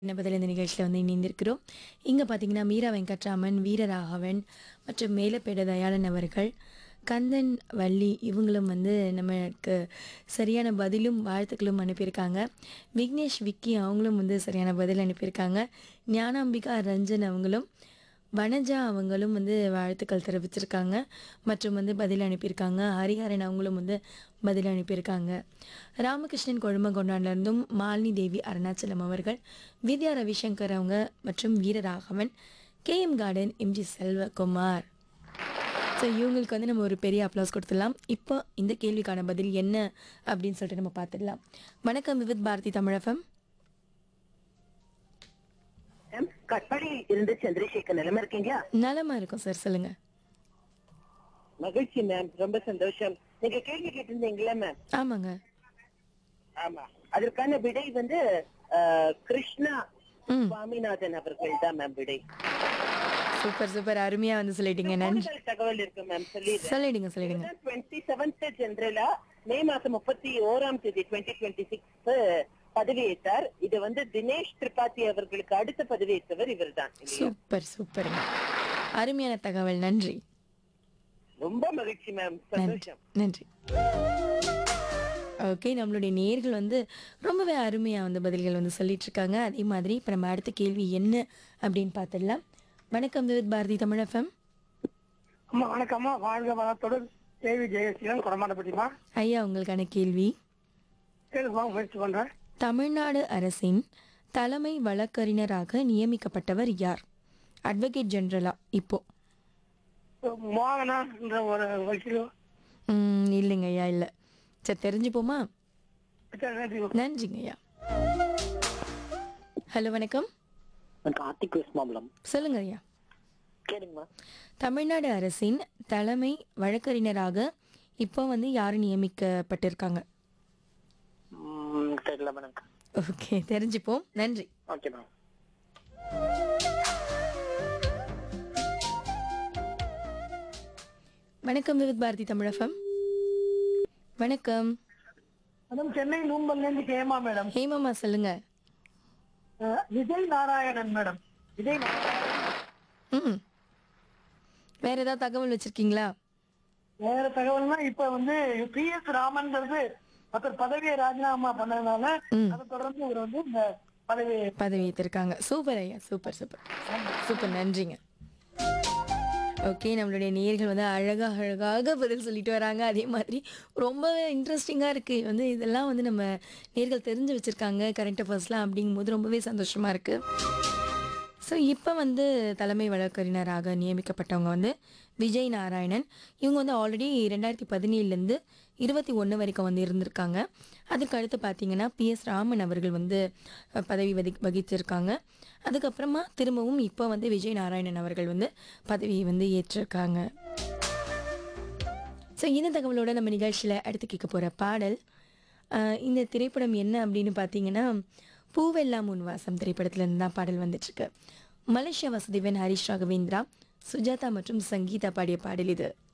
என்ன பதில் இந்த நிகழ்ச்சியில் வந்து இணைந்திருக்கிறோம் இங்கே பார்த்தீங்கன்னா மீரா வெங்கட்ராமன் வீரராகவன் மற்றும் மேலப்பேட தயாளன் அவர்கள் கந்தன் வள்ளி இவங்களும் வந்து நமக்கு சரியான பதிலும் வாழ்த்துக்களும் அனுப்பியிருக்காங்க விக்னேஷ் விக்கி அவங்களும் வந்து சரியான பதில் அனுப்பியிருக்காங்க ஞானாம்பிகா ரஞ்சன் அவங்களும் வனஜா அவங்களும் வந்து வாழ்த்துக்கள் தெரிவிச்சிருக்காங்க மற்றும் வந்து பதில் அனுப்பியிருக்காங்க ஹரிஹரன் அவங்களும் வந்து பதில் அனுப்பியிருக்காங்க ராமகிருஷ்ணன் கொழும்பங்கொண்டான்லேருந்தும் மாலினி தேவி அருணாச்சலம் அவர்கள் வித்யா ரவிசங்கர் அவங்க மற்றும் Veeraraghavan KM garden MG Selvakumar so இவங்களுக்கு வந்து நம்ம ஒரு பெரிய அப்ளாஸ் கொடுத்துடலாம் இப்போ இந்த கேள்விக்கான பதில் என்ன அப்படின்னு சொல்லிட்டு நம்ம பார்த்துடலாம் வணக்கம் விவித் பாரதி தமிழகம் மேம் கட்பாடியில் இருந்து சந்திரசேகர் நிலம இருக்கீங்களா நலமா இருக்கும் சார் சொல்லுங்க மகிழ்ச்சி மேம் ரொம்ப சந்தோஷம் நீங்க கேள்வி கேட்டிருந்தீங்களா மேம் ஆமாங்க ஆமா அதற்கான விடை வந்து அஹ், கிருஷ்ணா ம் சுவாமிநாதன் அவர்கள் தான் மேம் விடை சூப்பர் சூப்பர் அருமையா வந்து சொல்லிட்டீங்க நன்றி கூடுதல் தகவல் இருக்கு மேம் சொல்லிடுறேன் சொல்லிடுங்க சொல்லிடுங்க டுவெண்ட்டி செவன்த் ஜென்ரலா மே மாசம் முப்பத்தி ஓராம் தேதி டுவெண்ட்டி டுவெண்ட்டி சிக்ஸ் பதவியேற்றார் இது வந்து தினேஷ் திரிபாதி அவர்களுக்கு அடுத்த பதவியேற்றவர் இவர்தான் இல்லையா சூப்பர் சூப்பருங்க அருமையான தகவல் நன்றி ரொம்ப மகிழ்ச்சி மேம் நன்றி சந்தோஷம் நன்றி ஓகே நம்மளுடைய நேர்கள் வந்து ரொம்பவே அருமையாக வந்து பதில்கள் வந்து சொல்லிட்டு இருக்காங்க அதே மாதிரி இப்போ நம்ம அடுத்த கேள்வி என்ன அப்படின்னு பார்த்துடலாம் வணக்கம் விவித் பாரதி தமிழ் எஃப்எம் அம்மா வணக்கம்மா வாழ்க வளத்துடன் தேவி ஜெயசீலன் குடமாட்டப்பட்டிமா ஐயா உங்களுக்கான கேள்வி கேளுமா முயற்சி பண்றேன் தமிழ்நாடு அரசின் தலைமை வழக்கறிஞராக நியமிக்கப்பட்டவர் யார் அட்வொகேட் ஜெனரலா இப்போ மோகனா என்ற ஒரு வக்கீல் ம், இல்லைங்க ஐயா இல்லை சரி தெரிஞ்சுப்போமா நன்றி நன்றிங்க ஐயா ஹலோ வணக்கம் கார்த்திக் மாமலம் சொல்லுங்க ஐயா கேளுங்கம்மா தமிழ்நாடு அரசின் தலைமை வழக்கறிஞராக இப்போ வந்து யார் நியமிக்கப்பட்டிருக்காங்க தெரியல மேடம் ஓகே தெரிஞ்சுப்போம் நன்றி ஓகே மேம் வணக்கம் விவித் பாரதி தமிழகம் வணக்கம் மேடம் சென்னை நூம்பல்ல இருந்து கேமா மேடம் ஹேமம்மா சொல்லுங்க அஹ், விஜய் நாராயணன் மேடம் விஜய் நாராயணன். ம் வேற ஏதாவது தகவல் வச்சிருக்கீங்களா வேற தகவல்னா இப்ப வந்து பி எஸ் ராமன்ங்கிறது ஒருத்தர் பதவியை ராஜினாமா பண்ணதுனால ம். அதை தொடர்ந்து இவர் வந்து இந்த பதவியை பதவி ஏற்றிருக்காங்க சூப்பர் ஐயா சூப்பர் சூப்பர் சூப்பர் நன்றிங்க ஓகே நம்மளுடைய நேயர்கள் வந்து அழகாக அழகாக பதில் சொல்லிட்டு வராங்க அதே மாதிரி ரொம்பவே இன்ட்ரெஸ்டிங்காக இருக்குது வந்து இதெல்லாம் வந்து நம்ம நேர்கள் தெரிஞ்சு வச்சுருக்காங்க கரண்ட் அஃபேர்ஸ்லாம் அப்படிங்கும்போது ரொம்பவே சந்தோஷமாக இருக்குது ஸோ இப்போ வந்து தலைமை வழக்கறிஞராக நியமிக்கப்பட்டவங்க வந்து விஜய் நாராயணன் இவங்க வந்து ஆல்ரெடி ரெண்டாயிரத்தி பதினேழுலேருந்து இருபத்தி ஒன்று வரைக்கும் வந்து இருந்திருக்காங்க அதுக்கு அடுத்து பார்த்தீங்கன்னா பிஎஸ் ராமன் அவர்கள் வந்து அஹ், பதவி வதி வகிச்சிருக்காங்க அதுக்கப்புறமா திரும்பவும் இப்போ வந்து விஜய் நாராயணன் அவர்கள் வந்து பதவியை வந்து ஏற்றிருக்காங்க ஸோ இந்த தகவலோட நம்ம நிகழ்ச்சியில் அடுத்து கேட்க போகிற பாடல் ஆஹ் இந்த திரைப்படம் என்ன அப்படின்னு பார்த்தீங்கன்னா பூவெல்லாம் உன்வாசம் திரைப்படத்துல இருந்து தான் பாடல் வந்துட்டுருக்கு மலேசியா வசதிவன் ஹரிஷ் ராகவேந்திரா சுஜாதா மற்றும் சங்கீதா பாடிய பாடல் இது